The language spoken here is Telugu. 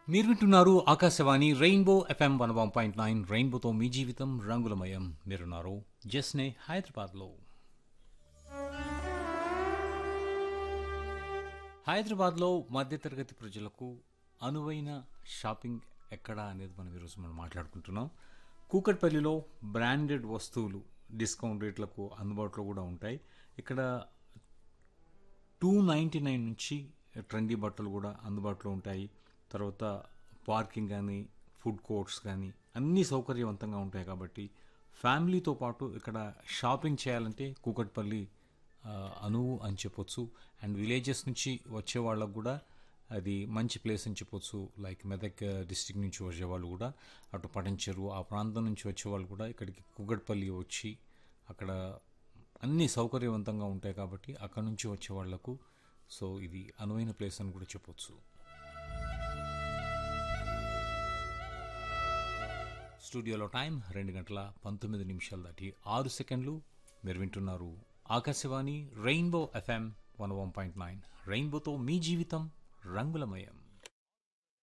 మీరు వింటున్నారు Akashvani rainbow FM one one point nine రెయిన్బోతో మీ జీవితం రంగులమయం మీరున్నారు జస్నే హైదరాబాద్లో హైదరాబాద్లో మధ్యతరగతి ప్రజలకు అనువైన షాపింగ్ ఎక్కడ అనేది మనం ఈరోజు మనం మాట్లాడుకుంటున్నాం కూకట్పల్లిలో బ్రాండెడ్ వస్తువులు డిస్కౌంట్ రేట్లకు అందుబాటులో కూడా ఉంటాయి ఇక్కడ టూ నైంటీ నైన్ నుంచి ట్రెండీ బట్టలు కూడా అందుబాటులో ఉంటాయి తర్వాత పార్కింగ్ కానీ ఫుడ్ కోర్ట్స్ కానీ అన్నీ సౌకర్యవంతంగా ఉంటాయి కాబట్టి ఫ్యామిలీతో పాటు ఇక్కడ షాపింగ్ చేయాలంటే కూకట్పల్లి ఆ, అనువు అని చెప్పొచ్చు అండ్ విలేజెస్ నుంచి వచ్చే వాళ్ళకు కూడా అది మంచి ప్లేస్ అని చెప్పొచ్చు లైక్ మెదక్ డిస్టిక్ నుంచి వచ్చే వాళ్ళు కూడా అటు పటంచెరు ఆ ప్రాంతం నుంచి వచ్చే వాళ్ళు కూడా ఇక్కడికి కూకట్పల్లి వచ్చి అక్కడ అన్ని సౌకర్యవంతంగా ఉంటాయి కాబట్టి అక్కడ నుంచి వచ్చే వాళ్లకు సో ఇది అనువైన ప్లేస్ అని కూడా చెప్పొచ్చు స్టూడియోలో టైం రెండు గంటల పంతొమ్మిది నిమిషాలు దాటి ఆరు సెకండ్లు మీరు వింటున్నారు Akashvani rainbow FM one one point nine రెయిన్బోతో మీ జీవితం రంగులమయం